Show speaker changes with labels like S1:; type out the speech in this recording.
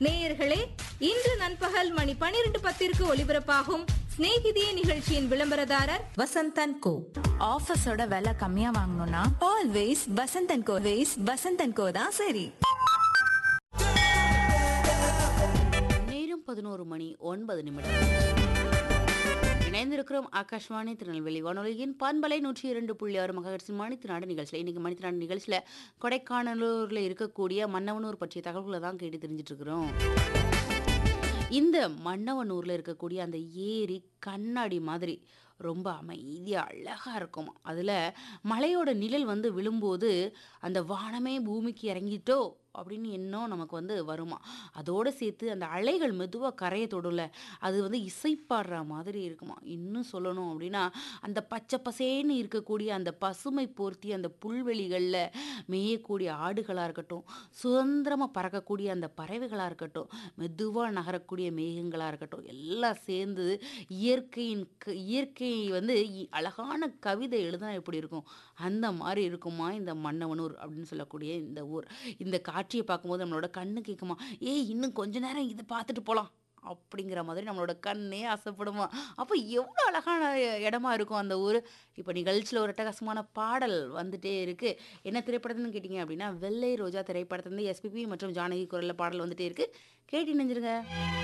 S1: நேயர்களே இன்று நண்பகல் மணி பனிரெண்டு பத்திற்கு ஒலிபரப்பாகும் சிநேகிதியே நிகழ்ச்சியின் விளம்பரதாரர் வசந்தன் கோ
S2: ஆஃபீஸோட விலை கம்மியா வாங்கணும்னா always Vasanth and co ways Vasanth and co தான் சரி
S3: நேரம் பதினோரு மணி ஒன்பது நிமிடம் இணைந்திருக்கிறோம் ஆகாஷ்வாணி திருநெல்வேலி வானொலியின் பண்பலை நூற்றி இரண்டு புள்ளி ஆறு மகர்ஸின் மணித்தினாடு நிகழ்ச்சியில் இன்னைக்கு மணித்தினாடு நிகழ்ச்சியில் கொடைக்கானலூரில் இருக்கக்கூடிய மன்னவனூர் பற்றிய தகவல்களை தான் கேட்டு தெரிஞ்சிட்டு இருக்கிறோம் இந்த மன்னவனூரில் இருக்கக்கூடிய அந்த ஏரி கண்ணாடி மாதிரி ரொம்ப அமைதியாக அழகாக இருக்கும் அதில் மலையோட நிழல் வந்து விழும்போது அந்த வானமே பூமிக்கு இறங்கிட்டோ அப்படின்னு எண்ணம் நமக்கு வந்து வருமா அதோடு சேர்த்து அந்த அலைகள் மெதுவாக கரையை தொடும்ல அது வந்து இசைப்பாடுற மாதிரி இருக்குமா இன்னும் சொல்லணும் அப்படின்னா அந்த பச்சை பசேன்னு இருக்கக்கூடிய அந்த பசுமை போர்த்தி அந்த புல்வெளிகளில் மேயக்கூடிய ஆடுகளாக இருக்கட்டும் சுதந்திரமாக பறக்கக்கூடிய அந்த பறவைகளாக இருக்கட்டும் மெதுவாக நகரக்கூடிய மேகங்களாக இருக்கட்டும் எல்லாம் சேர்ந்து இயற்கையின் க- இயற்கை வந்து இ- அழகான கவிதை எழுதினா எப்படி இருக்கும் அந்த மாதிரி இருக்குமா இந்த மன்னவனூர் அப்படின்னு சொல்லக்கூடிய இந்த ஊர் இந்த காட்சியை பார்க்கும்போது நம்மளோட கண்ணு கேட்குமா ஏய் இன்னும் கொஞ்ச நேரம் இதை பார்த்துட்டு போகலாம் அப்படிங்கிற மாதிரி நம்மளோட கண்ணே ஆசைப்படுமா அப்போ எவ்வளோ அழகான இடமா இருக்கும் அந்த ஊர் இப்போ நிகழ்ச்சியில் ஒரு அட்டகாசமான பாடல் வந்துட்டே இருக்கு என்ன திரைப்படத்துன்னு கேட்டிங்க அப்படின்னா வெள்ளை ரோஜா திரைப்படத்துலேருந்து எஸ்பிபி மற்றும் ஜானகி குரலில் பாடல் வந்துட்டே இருக்கு கேட்டு நினைஞ்சிருங்க